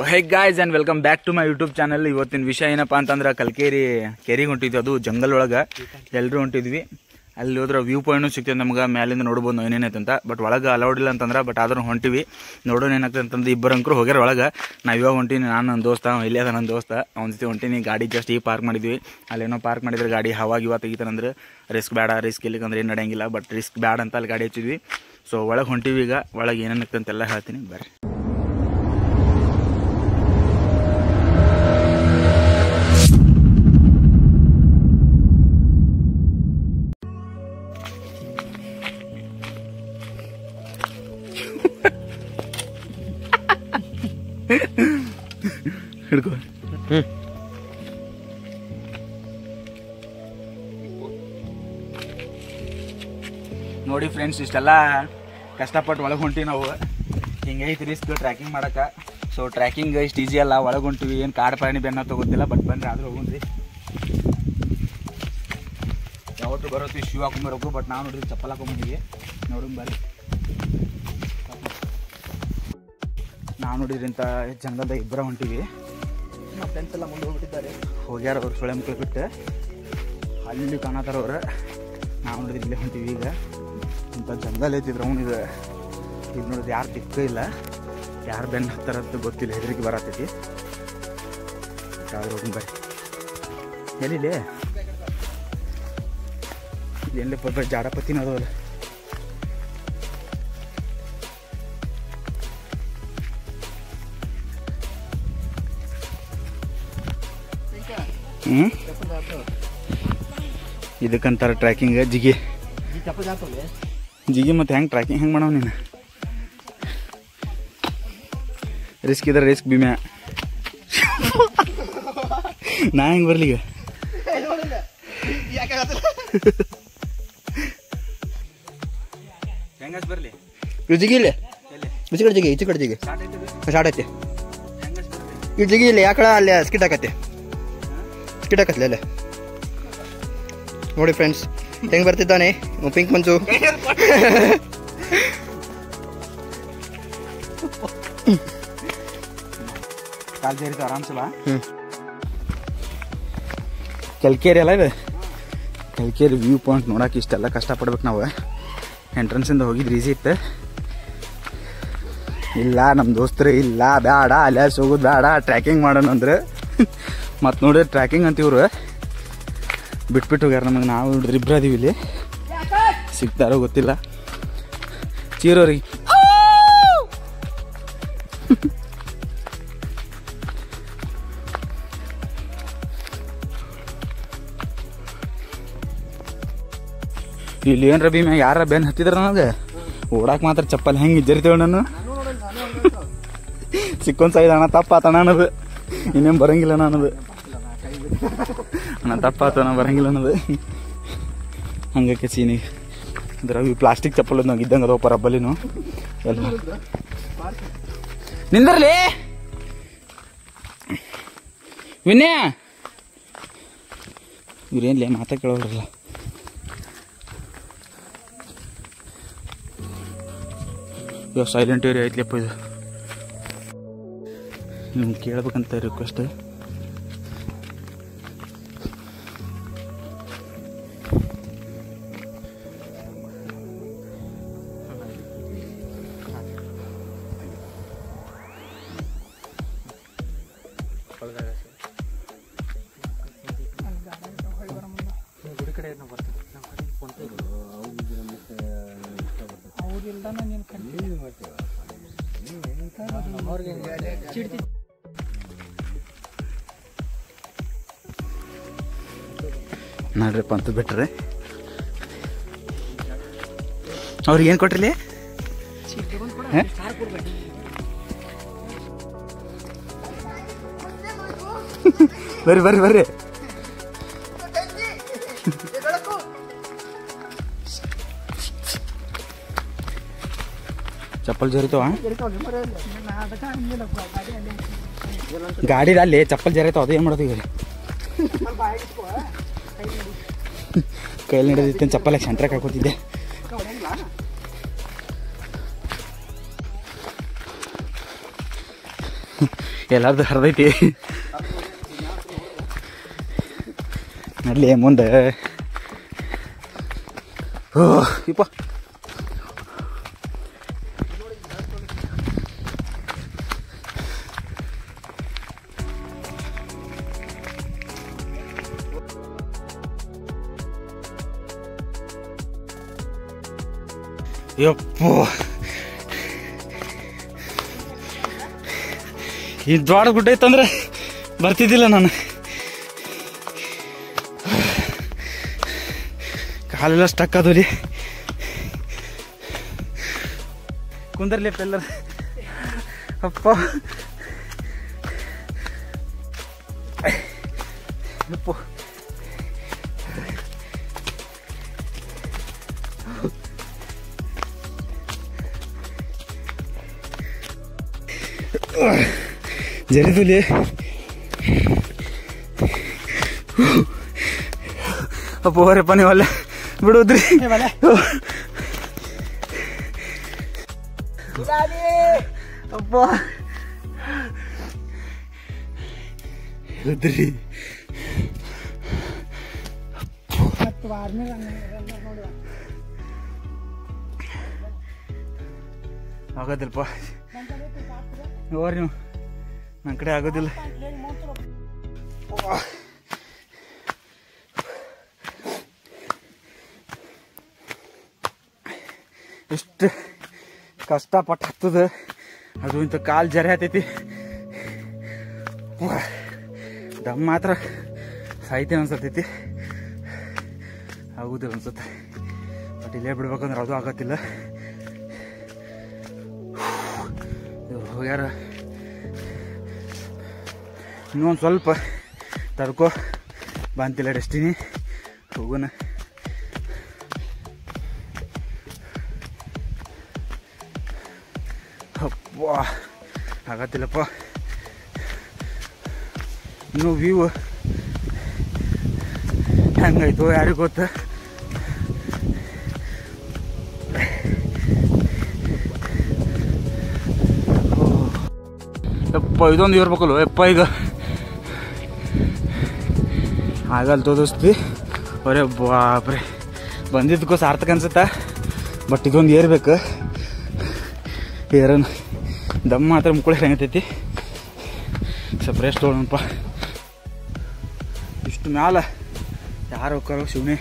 High guys and welcome back to my YouTube channel ಇವತ್ತಿನ ವಿಷಯ ಏನಪ್ಪಾ ಅಂತಂದ್ರೆ ಕಲ್ಕೇರಿ ಕೆರೆಗೆ ಹೊಂಟಿದ್ವಿ ಅದು ಜಂಗಲ್ ಒಳಗೆ ಎಲ್ಲರೂ ಹೊಂಟಿದ್ವಿ ಅಲ್ಲಿ ಹೋದ್ರೆ ವ್ಯೂ ಪಾಯಿಂಟು ಸಿಗ್ತದೆ ನಮ್ಗೆ ಮ್ಯಾಲಿಂದ ನೋಡ್ಬೋದು ನಾವು ಏನೇನೈತೆ ಅಂತ ಬಟ್ ಒಳಗೆ ಅಲೌಡ್ ಇಲ್ಲ ಅಂತಂದ್ರೆ ಬಟ್ ಆದ್ರೂ ಹೊಂಟಿವಿ ನೋಡೋಣ ಏನಾಗ್ತದೆ ಅಂತಂದು ಇಬ್ಬರು ಅಂಕರು ಹೋಗ್ಯಾರ ಒಳಗೆ ನಾವು ಇವಾಗ ಹೊಂಟೀನಿ ನಾನು ನನ್ನ ದೋಸ್ತ ಅವ ಇಲ್ಲೇ ಅದ ನನ್ನ ದೋಸ್ತ ಅವ್ನ ಜೊತೆ ಹೊಂಟೀನಿ ಗಾಡಿ ಜಸ್ಟ್ ಈಗ ಪಾರ್ಕ್ ಮಾಡಿದ್ವಿ ಅಲ್ಲೇನೋ ಪಾರ್ಕ್ ಮಾಡಿದ್ರೆ ಗಾಡಿ ಹವಾ ಗಿವಾ ತೆಗಿತಾನಂದ್ರೆ ರಿಸ್ಕ್ ಬೇಡ ರಿಸ್ಕ್ ಇಲ್ಲಿಕಂದ್ರೆ ಏನು ನಡೆಯಂಗಿಲ್ಲ ಬಟ್ ರಿಸ್ಕ್ ಬೇಡ ಅಂತ ಅಲ್ಲಿ ಗಾಡಿ ಹಚ್ಚಿದ್ವಿ ಸೊ ಒಳಗೆ ಹೊಂಟಿವಿ ಈಗ ಒಳಗೆ ಏನೇನಾಗ್ತದೆ ಅಂತೆಲ್ಲ ಹೇಳ್ತೀನಿ ಬರ್ರಿ ಹಿಡ್ಕೊ ನೋಡಿ ಫ್ರೆಂಡ್ಸ್ ಇಷ್ಟೆಲ್ಲ ಕಷ್ಟಪಟ್ಟು ಒಳಗೆ ಹೊಂಟಿವಿ ನಾವು ಹಿಂಗೈತಿ ರಿಸ್ಕ್ ಟ್ರ್ಯಾಕಿಂಗ್ ಮಾಡಕ್ಕೆ ಸೊ ಟ್ರ್ಯಾಕಿಂಗ್ ಇಷ್ಟು ಈಸಿ ಅಲ್ಲ ಒಳಗೆ ಹೊಂಟಿವಿ ಏನು ಕಾಡು ಪ್ರಾಣಿ ಬೆನ್ನ ತಗೋತಿಲ್ಲ ಬಟ್ ಬನ್ರಿ ಆದ್ರೂ ಹೋಗುನ್ರಿ ಯಾವತ್ತು ಬರೋತಿ ಶೂ ಹಾಕೊಂಬರ್ಬೇಕು ಬಟ್ ನಾವು ನೋಡಿದ್ರೆ ಚಪ್ಪಲ್ ಹಾಕೊಂಬಂದಿವಿ ನೋಡೋಣ ಬರ್ರಿ ನಾವು ನೋಡಿದ್ರೆ ಇಂಥ ಜಂಗಲ್ದಾಗ ಇಬ್ಬರ ಹೊಂಟಿವಿ ನಮ್ಮ ಫ್ರೆಂಡ್ಸ್ ಎಲ್ಲ ಮುಂದೆ ಹೋಗ್ಬಿಟ್ಟಿದ್ದಾರೆ ಹೋಗ್ಯಾರ ಅವ್ರು ಸೊಳೆ ಮಕ್ಳು ಬಿಟ್ಟು ಅಲ್ಲಿ ಕಾಣತ್ತಾರ ಅವ್ರು ನಾವು ನೋಡಿದ್ರೆ ಇಲ್ಲೇ ಹೊಂಟಿವಿ ಈಗ ಇಂಥ ಜಂಗಲ್ ಐತಿದ್ರು ಅವ್ನು ಇದು ಇದು ನೋಡಿದ್ರೆ ಯಾರು ದಿಕ್ಕ ಇಲ್ಲ ಯಾರು ಬೆನ್ನು ಹತ್ತಾರ ಅಂತ ಗೊತ್ತಿಲ್ಲ ಹೆದರಿಕೆ ಬರತೈತಿ ಯಾವ್ದು ಹೋಗಿ ಬರ್ರಿ ಎಲ್ಲಿ ಇಲ್ಲಿ ಎಲ್ಲಿ ಪಬ್ಬ ಜಾಡಪತಿನ ಅದಾವಲ್ಲ ಹ್ಞೂ ಇದಕ್ಕಂತಾರ ಟ್ರ್ಯಾಕಿಂಗ್ ಜಿಗಿ ಜಿಗಿ ಮತ್ತೆ ಹೆಂಗೆ ಟ್ರ್ಯಾಕಿಂಗ್ ಹೆಂಗೆ ಮಾಡವ್ ನೀನು ರಿಸ್ಕ್ ಇದ್ರೆ ರಿಸ್ಕ್ ಬಿಮ್ಯಾ ನಾ ಹೆಂಗೆ ಬರ್ಲಿ ಈಗ ಹೆಂಗಸ್ ಬರ್ಲಿ ಇದು ಜಿಗಿ ಇಲ್ಲ ಎಲ್ಲಿ ಈಚೆ ಕಡೆ ಜಿಗಿ ಈಚೆ ಕಡೆ ಜಿಗಿ ಸ್ಟಾರ್ಟ್ ಐತೆ ಸ್ಟಾರ್ಟ್ ಐತಿ ಹೆಂಗಸ್ ಬರ್ಲಿ ಇದು ಜಿಗಿ ಇಲ್ಲ ಯಾಕಡೆ ಅಲ್ಲಿ ಸ್ಕಿಟ್ ಹಾಕತ್ತೆ ಸ್ಕಿಟ್ ಹಾಕತ್ಲೆ ಅಲ್ಲೇ ನೋಡಿ ಫ್ರೆಂಡ್ಸ್ ಹೆಂಗ್ ಬರ್ತಿದ್ದಾನೆ ಇವ್ ಪಿಂಕ್ ಮಂಜು ಕಾಲ್ ಸೇರಿತು ಆರಾಮ್ಸೆ ಬಾ ಹ್ಮ್. ಕಲ್ಕೇರಿ ಅಲ್ಲ ಇದು ಕಲ್ಕೇರಿ ವ್ಯೂ ಪಾಯಿಂಟ್ ನೋಡಕ್ಕೆ ಇಷ್ಟೆಲ್ಲ ಕಷ್ಟಪಡ್ಬೇಕು ನಾವು ಎಂಟ್ರೆನ್ಸಿಂದ ಹೋಗಿದ್ದು ಈಸಿ ಇತ್ತು ಇಲ್ಲ ನಮ್ಮ ದೋಸ್ತರು ಇಲ್ಲ ಬೇಡ ಅಲ್ಲೇ ಹೋಗೋದು ಬೇಡ ಟ್ರ್ಯಾಕಿಂಗ್ ಮಾಡೋಣ ಅಂದ್ರೆ ಮತ್ತು ನೋಡಿದ್ರೆ ಟ್ರ್ಯಾಕಿಂಗ್ ಅಂತ ಇವ್ರು ಬಿಟ್ಬಿಟ್ಟು ಹೋಗ್ಯಾರ ನಮಗೆ ನಾವು ನೋಡಿದ್ರೆ ಇಬ್ರು ಅದೀವಿ ಇಲ್ಲಿ ಸಿಗ್ತಾರೋ ಗೊತ್ತಿಲ್ಲ ಚೀರೋರಿಗೆ ಇಲ್ಲಿ ಏನ್ರ ಭೀಮ ಯಾರ ಬೆನ್ ಹತ್ತಿದ್ರ ನನಗೆ ಓಡಾಕ್ ಮಾತ್ರ ಚಪ್ಪಲ್ ಹೆಂಗೆ ಇಜ್ಜರಿತೇವ ನಾನು ಸಿಕ್ಕೊಂದ್ ಸೈಡ್ ಅಣ್ಣ ತಪ್ಪಾತಣ ಅನ್ನೋದು ಇನ್ನೇನು ಬರಂಗಿಲ್ಲ ಅನ್ನೋದು ಅಣ್ಣ ತಪ್ಪಾತಣ ಬರಂಗಿಲ್ಲ ಅನ್ನೋದು ಹಂಗಕ್ಕೆ ಸೀನಿ ಅದ್ರ ಇವು ಪ್ಲಾಸ್ಟಿಕ್ ಚಪ್ಪಲ್ ನಂಗೆ ಇದ್ದಂಗೆ ಅದಾವಪ್ಪ ರಬ್ಬಲಿನು ಎಲ್ಲ ನಿಂದರ್ಲಿ ವಿನಯ ಇವ್ರೇನ್ಲೇ ಮಾತಾ ಕೇಳೋರಲ್ಲ ಇವಾಗ ಸೈಲೆಂಟ್ ಏರಿಯಾ ಐತ್ಲಿಯಪ್ಪ ಇದು ನಿಮ್ಗೆ ಕೇಳ್ಬೇಕಂತ ರಿಕ್ವೆಸ್ಟ್ ನೋಡ್ರಿಪ್ಪ ಅಂತ ಬಿಟ್ರೆ ಅವ್ರಿಗೆ ಏನು ಕೊಟ್ರಿಲಿ ಹ? ಬರ್ರಿ ಬರ್ರಿ ಬರ್ರಿ ಚಪ್ಪಲ್ ಜರಿತವ ಗಾಡಿ ಅಲ್ಲಿ ಚಪ್ಪಲ್ ಜರಿತಾವ ಅದು ಏನು ಮಾಡೋದು ಈಗ ಕೈಯಲ್ಲಿ ನಡೆದಿತ್ತು ಚಪ್ಪಲ ಸೆಂಟ್ರಾಕ್ ಹಾಕೋತಿದ್ದೆ ಎಲ್ಲಾರ್ದು ಹರಿದೈತಿ ನಡ್ಲಿ ಮುಂದೆ ಓ ಇಪ್ಪ ಯಪ್ಪೋ ಈ ದೊಡ್ಡ ಗುಡ್ಡ ಇತ್ತಂದ್ರೆ ಬರ್ತಿದ್ದಿಲ್ಲ ನಾನು ಕಾಲೆಲ್ಲ ಸ್ಟಕ್ ಆದವು ಕುಂದರ್ಲಿ ಎಲ್ಲರ ಅಪ್ಪ ಯಪ್ಪೋ ಜರಿದುಲಿ ಅಪ್ಪ ಹೋರಪ್ಪ ನೀವಲ್ಲ ಬಿಡುದ್ರಿ ಅಪ್ಪ ಬಿಡುದ್ರಿ ಆಗೋದಿಲ್ಲಪ್ಪ ಹೋರಿ ನೀವು ನನ್ನ ಕಡೆ ಆಗೋದಿಲ್ಲ ಎಷ್ಟು ಕಷ್ಟಪಟ್ಟು ಹತ್ತದ ಅದು ಇಂಥ ಕಾಲು ಜರೆ ಹತ್ತೈತಿ ದಮ್ ಮಾತ್ರ ಸಾಯ್ತೇನೆ ಅನ್ಸತೈತಿ ಆಗುದಿಲ್ಲ ಅನ್ಸುತ್ತೆ ಬಟ್ ಇಲ್ಲೇ ಬಿಡ್ಬೇಕಂದ್ರೆ ಅದು ಆಗತ್ತಿಲ್ಲ ಇವ್ರು ಹೋಗ್ಯಾರ ಇನ್ನೊಂದು ಸ್ವಲ್ಪ ತಡ್ಕೋ ಬಂತಿಲ್ಲ ಡೆಸ್ಟಿನಿ ಹೋಗೋಣ ಅಪ್ಪ ಆಗತ್ತಿಲ್ಲಪ್ಪ ಇನ್ನು ವ್ಯೂ ಹೆಂಗಾಯ್ತು ಯಾರಿಗೂ ಗೊತ್ತ ಯಪ್ಪ ಇದೊಂದು ಇರ್ಬೇಕಲ್ಲ ಯಪ್ಪ ಈಗ ಆಗಲ್ಲ ತೋದಿಸ್ತಿ ಬರೇ ಬಾಪ್ರೆ ಬಂದಿದ್ದಕ್ಕೂ ಸಾರ್ಥಕ ಅನ್ಸುತ್ತ ಬಟ್ ಇದೊಂದು ಏರ್ಬೇಕು ಏರನ್ ದಮ್ ಮಾತ್ರ ಮುಕ್ಕಳಿ ಹೆಂಗತೈತಿ ಸ್ವಲ್ಪ ರೆಸ್ಟ್ ತೊಗೊಳಪ್ಪ ಇಷ್ಟು ಮ್ಯಾಲ ಯಾರು ಹೋಗ್ತಾರೋ ಶಿವನೇ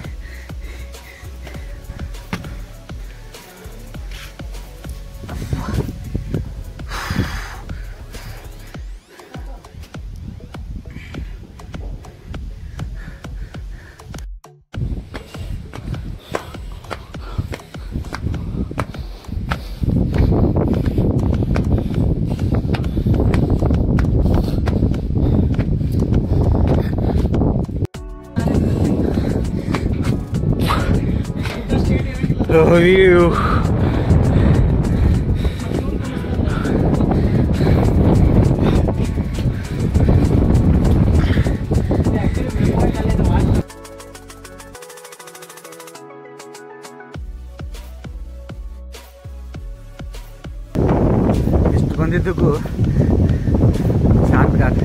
ವ್ಯೂ ಎಷ್ಟು ಬಂದಿದ್ದಕ್ಕೂ ಸಾಕಾಗ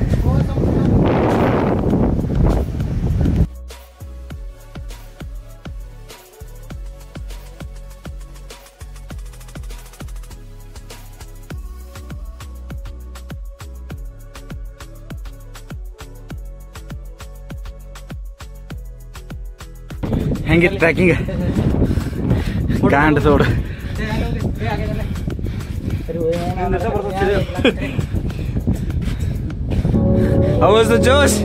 ಹೆಂಗಿತ್ತು ಟ್ರ್ಯಾಕಿಂಗ್ ಗಾಂಡ್ ಸೋಡು How was the Josh?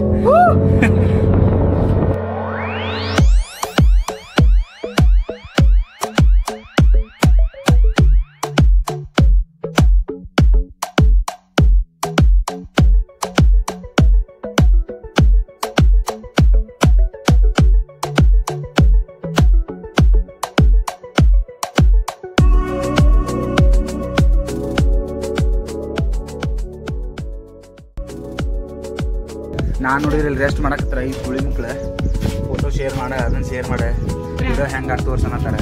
ನಾನು ನೋಡಿದ್ರೆ ಇಲ್ಲಿ ರೆಸ್ಟ್ ಮಾಡಕತ್ತಾರ ಈ ಸುಳಿ ಮಕ್ಳು ಫೋಟೋ ಶೇರ್ ಮಾಡ ಅದನ್ನ ಶೇರ್ ಮಾಡ ವಿಡಿಯೋ ಹೆಂಗೆ ತೋರ್ಸನತ್ತಾರ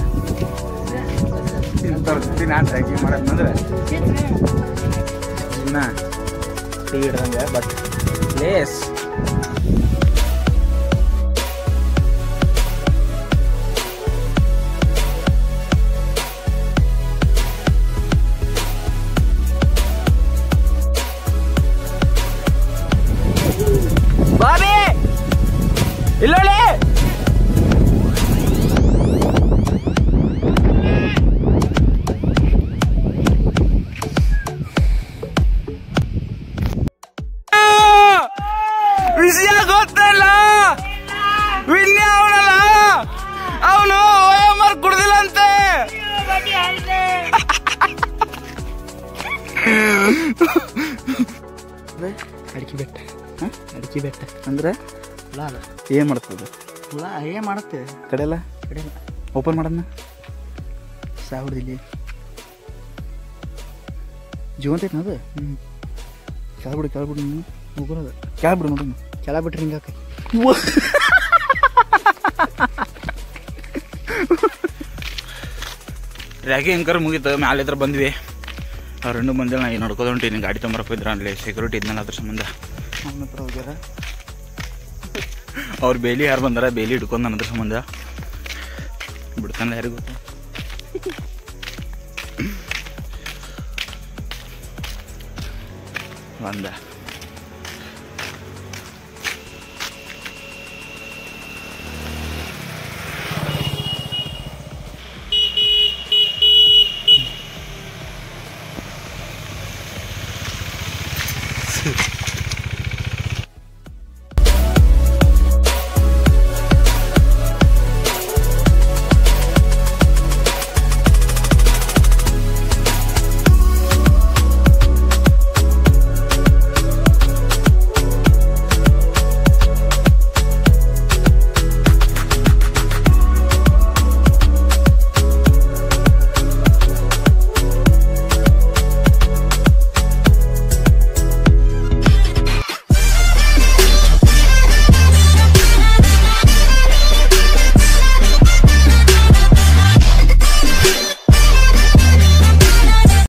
ಇಂಥ ಪರಿಸ್ಥಿತಿ ನಾನು ಟ್ರ್ಯಾಕಿಂಗ್ ಮಾಡತ್ತಂದ್ರೆ ಇನ್ನ ಟೀ ಹಿಡ್ದಂಗೆ ಬಟ್ ಪ್ಲೇಸ್ ಬಾಬಿ ಇಲ್ಲೋಳಿ ವಿಷಯ ಗೊತ್ತಿಲ್ಲ ವಿನ್ಯ ಅವನಲ್ಲ ಅವನು ಓಎಂಆರ್ ಕುಡ್ದಿಲ್ಲಂತೆ ಅಡಿಕೆ ಬೆಟ್ಟ ಹ? ಅಡಿಕೆ ಬೆಟ್ಟ ಅಂದ್ರೆ ಹುಳ ಅದ ಏನ್ ಮಾಡ್ತದ ಹುಳ ಏನು ಮಾಡುತ್ತೆ ಕಡೆಲ್ಲ ಕಡೆ ಓಪನ್ ಮಾಡದ್ನ ಸಾವುದಿಲ್ಲಿ ಜೀವಂತ ಐತ್ನ ಅದು ಹ್ಞೂ ಕೆಳಬಿಡು ಕೆಳಬಿಡು ನೀನು ಮುಗುರದ ಕೆಳಬಿಡು ನೋಡು ಕೆಳ ಬಿಟ್ರೆ ಹಿಂಗಾಕ ರ್ಯಾಗಿ ಅಂಕರ್ ಮುಗೀತು ಮ್ಯಾಲೆ ಹತ್ರ ಬಂದ್ವಿ ಅವ್ರು ಇನ್ನೂ ಬಂದಿಲ್ಲ ನಾ ನಡ್ಕೋದು ಹೊಂಟೀನಿ ಗಾಡಿ ತೊಂಬರಪ್ಪ ಇದ್ರ ಅಲ್ಲಿ ಸೆಕ್ಯೂರಿಟಿ ಇದ್ನಲ್ಲ ಅದ್ರ ಸಂಬಂಧ ನನ್ನ ಹತ್ರ ಹೋಗ್ಯಾರ ಅವ್ರು ಬೇಲಿ ಯಾರು ಬಂದಾರ ಬೇಲಿ ಹಿಡ್ಕೊಂಡು ನನ್ನ ಅದ್ರ ಸಂಬಂಧ ಬಿಡ್ತಾನೆ ಯಾರಿಗೂ ಗೊತ್ತು ಬಂದ